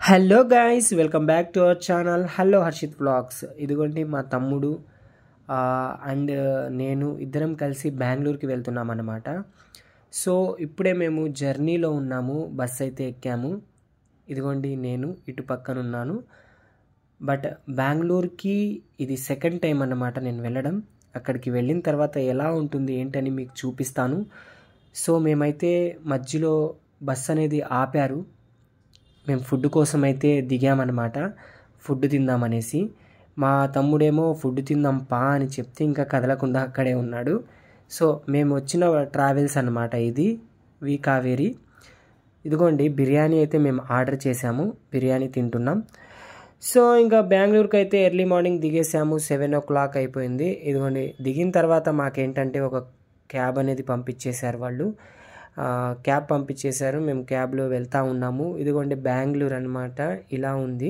hello guys welcome back to our channel hello Harshith vlogs ఇదిగోండి మా తమ్ముడు అండ్ నేను ఇద్దరం కలిసి బెంగళూరుకి వెళ్తున్నాం అన్నమాట సో ఇప్పుడే మేము జర్నీలో ఉన్నాము బస్ అయితే ఎక్కాము ఇదిగోండి నేను ఇటు పక్కన ఉన్నాను బట్ బెంగళూరుకి ఇది సెకండ్ టైం అన్నమాట నేను వెళ్ళడం అక్కడికి వెళ్ళిన తర్వాత ఎలా ఉంటుంది ఏంటని మీకు చూపిస్తాను సో మేమైతే మధ్యలో బస్ అనేది ఆపారు మేము ఫుడ్ కోసం అయితే దిగామన్నమాట ఫుడ్ తిందామనేసి మా తమ్ముడేమో ఫుడ్ తిందాం పా అని చెప్తే ఇంకా కదలకుండా అక్కడే ఉన్నాడు సో మేము వచ్చిన ట్రావెల్స్ అన్నమాట ఇది వి కావేరి ఇదిగోండి బిర్యానీ అయితే మేము ఆర్డర్ చేసాము బిర్యానీ తింటున్నాం సో ఇంకా బెంగళూరుకి అయితే ఎర్లీ మార్నింగ్ దిగేసాము సెవెన్ ఓ క్లాక్ అయిపోయింది ఇదిగోండి దిగిన తర్వాత మాకేంటంటే ఒక క్యాబ్ అనేది పంపించేశారు వాళ్ళు ఆ, క్యాబ్ పంపించేశారు మేము క్యాబ్లో వెళ్తూ ఉన్నాము ఇదిగోండి బెంగళూరు అనమాట ఇలా ఉంది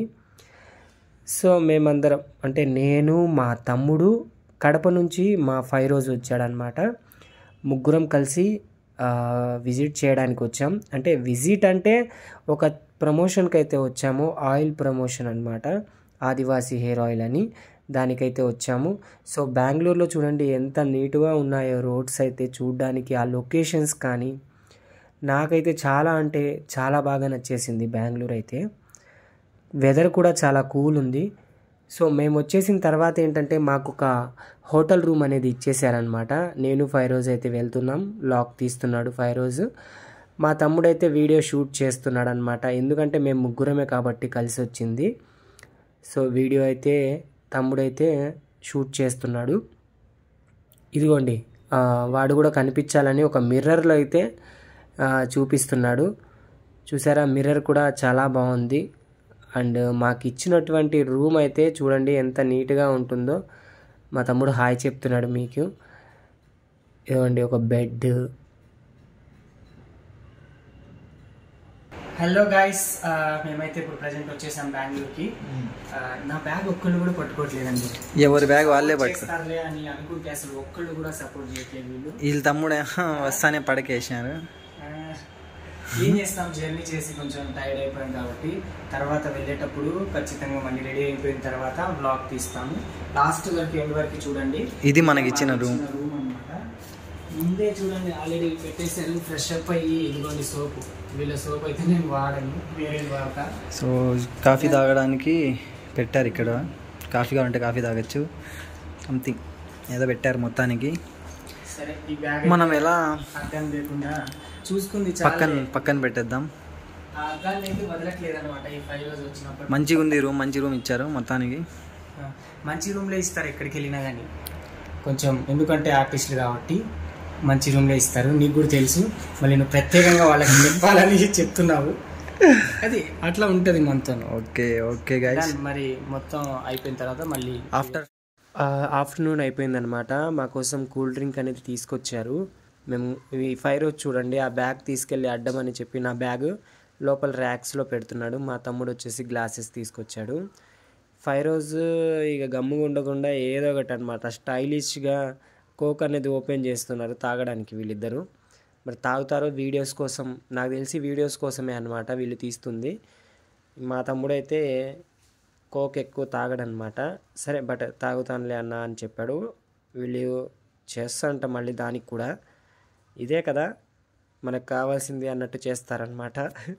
సో మేమందరం అంటే నేను మా తమ్ముడు కడప నుంచి మా ఫైవ్ రోజు వచ్చాడనమాట ముగ్గురం కలిసి ఆ, విజిట్ చేయడానికి వచ్చాం అంటే విజిట్ అంటే ఒక ప్రమోషన్కి అయితే వచ్చాము ఆయిల్ ప్రమోషన్ అనమాట ఆదివాసీ హెయిర్ ఆయిల్ అని దానికైతే వచ్చాము సో బెంగళూరులో చూడండి ఎంత నీట్గా ఉన్నాయో రోడ్స్ అయితే చూడడానికి ఆ లొకేషన్స్ కానీ నాకైతే చాలా అంటే చాలా బాగా నచ్చేసింది బెంగళూరు అయితే వెదర్ కూడా చాలా కూల్ ఉంది సో మేము వచ్చేసిన తర్వాత ఏంటంటే మాకు ఒక హోటల్ రూమ్ అనేది ఇచ్చేసారనమాట నేను ఫైవ్ రోజు అయితే వెళ్తున్నాం లాక్ తీస్తున్నాడు ఫైవ్ రోజు మా తమ్ముడైతే వీడియో షూట్ చేస్తున్నాడు అనమాట ఎందుకంటే మేము ముగ్గురమే కాబట్టి కలిసి వచ్చింది సో వీడియో అయితే తమ్ముడైతే షూట్ చేస్తున్నాడు ఇదిగోండి ఆ, వాడు కూడా కనిపించాలని ఒక మిర్రర్లో అయితే ఆ, చూపిస్తున్నాడు చూసారా మిర్రర్ కూడా చాలా బాగుంది అండ్ మాకు ఇచ్చినటువంటి రూమ్ అయితే చూడండి ఎంత నీట్గా ఉంటుందో మా తమ్ముడు హాయ్ చెప్తున్నాడు మీకు ఇదిగోండి ఒక బెడ్ హలో గాయస్ మేమైతే ఇప్పుడు ప్రజెంట్ వచ్చేసాం బెంగళూరుకి ఆ, నా బ్యాగ్ ఒక్కళ్ళు కూడా పట్టుకోవట్లేదండి ఎవరి బ్యాగ్ వాళ్ళే పట్టుకో చేస్తారులే అని అనుకుంటే అసలు ఒక్కళ్ళు కూడా సపోర్ట్ చేయట్లేదు వీళ్ళు వీళ్ళ తమ్ముడే వస్తానే పడకేసినారు ఆ, ఏం చేస్తాం జర్నీ చేసి కొంచెం టైర్డ్ అయిపోయాం కాబట్టి తర్వాత వెళ్ళేటప్పుడు ఖచ్చితంగా మళ్ళీ రెడీ అయిపోయిన తర్వాత బ్లాగ్ తీస్తాము లాస్ట్ వరకు ఎండ్ వరకు చూడండి ఇది మనకి ఇచ్చిన రూమ్ రూమ్ అనమాట ముందే చూడండి ఆల్రెడీ పెట్టేశారు ఫ్రెష్ అప్ అయ్యి ఇదిగోండి సోపు వీళ్ళ సోప్ అయితే నేను వాడను వేరే వాడతా సో కాఫీ తాగడానికి పెట్టారు ఇక్కడ కాఫీ కావాలంటే కాఫీ తాగొచ్చు సంథింగ్ ఏదో పెట్టారు మొత్తానికి సరే ఈ బ్యాగ్ మనం ఎలా అర్థం లేకుండా చూసుకుంది పక్కన చాలా పక్కన పెట్టేద్దాం ఆ అద్దాన్ని అయితే వదలట్లేదు అనమాట ఈ ఫైవ్ రోజు వచ్చినప్పుడు మంచిగా ఉంది రూమ్ మంచి రూమ్ ఇచ్చారు మొత్తానికి ఆ, మంచి రూమ్లో ఇస్తారు ఎక్కడికి వెళ్ళినా కానీ కొంచెం ఎందుకంటే ఆర్టిస్టులు కాబట్టి మంచి రూమ్లో ఇస్తారు నీకు కూడా తెలుసు మళ్ళీ నువ్వు ప్రత్యేకంగా వాళ్ళకి నింపాలని చెప్తున్నావు అది అట్లా ఉంటుంది మనతో ఓకే ఓకే గైస్ మరి మొత్తం అయిపోయిన తర్వాత మళ్ళీ ఆఫ్టర్ ఆఫ్టర్నూన్ అయిపోయిందనమాట మా కోసం కూల్ డ్రింక్ అనేది తీసుకొచ్చారు మేము ఇవి ఫైవ్ రోజు చూడండి ఆ బ్యాగ్ తీసుకెళ్ళి అడ్డం అని చెప్పి నా బ్యాగ్ లోపల ర్యాక్స్లో పెడుతున్నాడు మా తమ్ముడు వచ్చేసి గ్లాసెస్ తీసుకొచ్చాడు ఫైవ్ రోజు ఇక గమ్ముగా ఉండకుండా ఏదో ఒకటి అనమాట స్టైలిష్గా కోక్ అనేది ఓపెన్ చేస్తున్నారు తాగడానికి వీళ్ళిద్దరు మరి తాగుతారో వీడియోస్ కోసం నాకు తెలిసి వీడియోస్ కోసమే అనమాట వీళ్ళు తీస్తుంది మా తమ్ముడైతే కోక్ ఎక్కువ తాగడనమాట సరే బట్ తాగుతానులే అన్న అని చెప్పాడు వీళ్ళు చేస్తారంట మళ్ళీ దానికి కూడా ఇదే కదా మనకు కావాల్సింది అన్నట్టు చేస్తారనమాట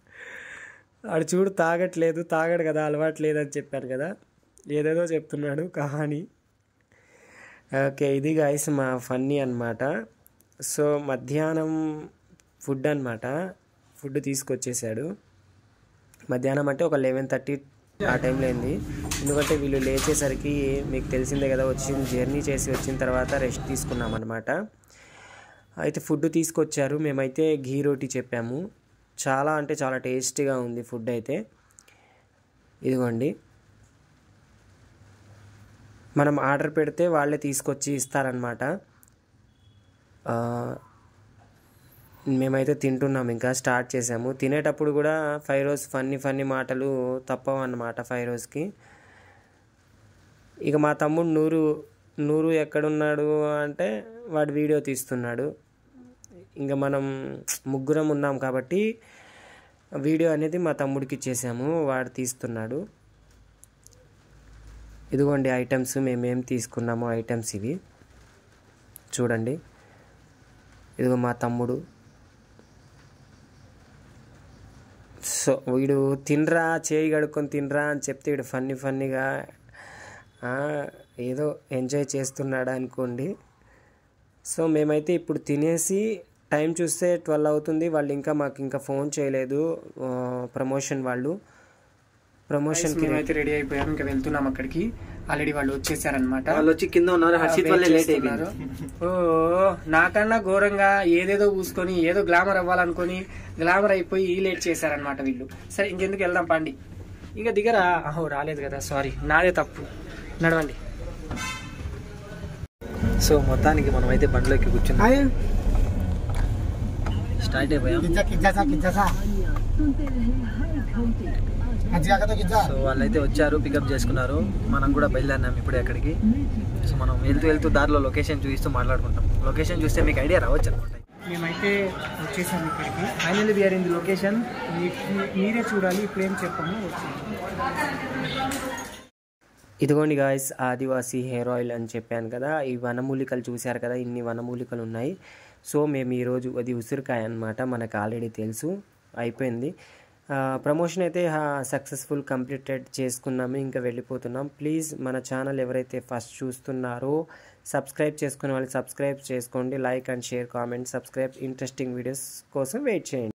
ఆడు చూడు తాగట్లేదు తాగడు కదా అలవాటు లేదని చెప్పాను కదా ఏదేదో చెప్తున్నాడు కహాని ఓకే ఇది గాయస్ మా ఫన్నీ అనమాట సో మధ్యాహ్నం ఫుడ్ అనమాట ఫుడ్ తీసుకొచ్చేసాడు మధ్యాహ్నం అంటే ఒక లెవెన్ థర్టీ ఆ టైంలో అయింది ఎందుకంటే వీళ్ళు లేచేసరికి మీకు తెలిసిందే కదా వచ్చిన జర్నీ చేసి వచ్చిన తర్వాత రెస్ట్ తీసుకున్నాం అనమాట అయితే ఫుడ్ తీసుకొచ్చారు మేమైతే ఘీ రోటీ చెప్పాము చాలా అంటే చాలా టేస్టీగా ఉంది ఫుడ్ అయితే ఇదిగోండి మనం ఆర్డర్ పెడితే వాళ్ళే తీసుకొచ్చి ఇస్తారనమాట ఆ, మేమైతే తింటున్నాం ఇంకా స్టార్ట్ చేసాము తినేటప్పుడు కూడా ఫైవ్ రోజ్ ఫన్నీ ఫన్నీ మాటలు తప్పవు అన్నమాట ఫైవ్ రోజుకి ఇక మా తమ్ముడు నూరు నూరు ఎక్కడున్నాడు అంటే వాడు వీడియో తీస్తున్నాడు ఇంకా మనం ముగ్గురం ఉన్నాం కాబట్టి వీడియో అనేది మా తమ్ముడికి ఇచ్చేసాము వాడు తీస్తున్నాడు ఇదిగోండి ఐటమ్స్ మేమేం తీసుకున్నామో ఐటమ్స్ ఇవి చూడండి ఇదిగో మా తమ్ముడు సో వీడు తినరా చేయి కడుక్కొని తినరా అని చెప్తే వీడు ఫన్నీ ఫన్నీగా ఆ, ఏదో ఎంజాయ్ చేస్తున్నాడు అనుకోండి సో మేమైతే ఇప్పుడు తినేసి టైం చూస్తే ట్వెల్వ్ అవుతుంది వాళ్ళు ఇంకా మాకు ఇంకా ఫోన్ చేయలేదు ఆ, ప్రమోషన్ వాళ్ళు ప్రమోషన్కి మేమైతే రెడీ అయిపోయాం ఇంకా వెళ్తున్నాం అక్కడికి ఆల్రెడీ వాళ్ళు వచ్చేసారనమాట వాళ్ళు వచ్చి కింద ఉన్నారు హర్షిత్ వల్లే లేట్ అయిపోయింది ఓ నాకన్నా ఘోరంగా ఏదేదో పూసుకొని ఏదో గ్లామర్ అవ్వాలనుకొని గ్లామర్ అయిపోయి ఈ లేట్ చేశారనమాట వీళ్ళు సరే ఇంకెందుకు వెళ్దాం పండి ఇక దిగరా అహో రాలేదు కదా సారీ నాదే తప్పు నడవండి సో మొత్తానికి మనం అయితే బండిలోకి కూర్చున్నాం స్టార్ట్ అయిపోయాం సో వాళ్ళైతే వచ్చారు పికప్ చేసుకున్నారు మనం కూడా బయలుదేరినాం ఇప్పుడే అక్కడికి సో మనం వెళ్తూ వెళ్తూ దారిలో లొకేషన్ చూపిస్తూ మాట్లాడుకుంటాం లొకేషన్ చూస్తే మీకు ఐడియా రావచ్చు అనుకుంటా మేమైతే వచ్చేసాం ఇక్కడికి final we're in the location మీరే చూడాలి ఇప్పుడు ఏం చెప్పాము ఇదిగోండి గాయస్ ఆదివాసీ హెయిర్ ఆయిల్ అని చెప్పాను కదా ఈ వనమూలికలు చూశారు కదా ఇన్ని వనమూలికలు ఉన్నాయి సో మేము ఈరోజు అది ఉసిరికాయ అనమాట మనకు ఆల్రెడీ తెలుసు అయిపోయింది ఆ, ప్రమోషన్ అయితే సక్సెస్ఫుల్ కంప్లీటెడ్ చేసుకున్నాము ఇంకా వెళ్ళిపోతున్నాం ప్లీజ్ మన ఛానల్ ఎవరైతే ఫస్ట్ చూస్తున్నారో సబ్స్క్రైబ్ చేసుకునే వాళ్ళు సబ్స్క్రైబ్ చేసుకోండి like and share comment subscribe interesting videos కోసం వెయిట్ చేయండి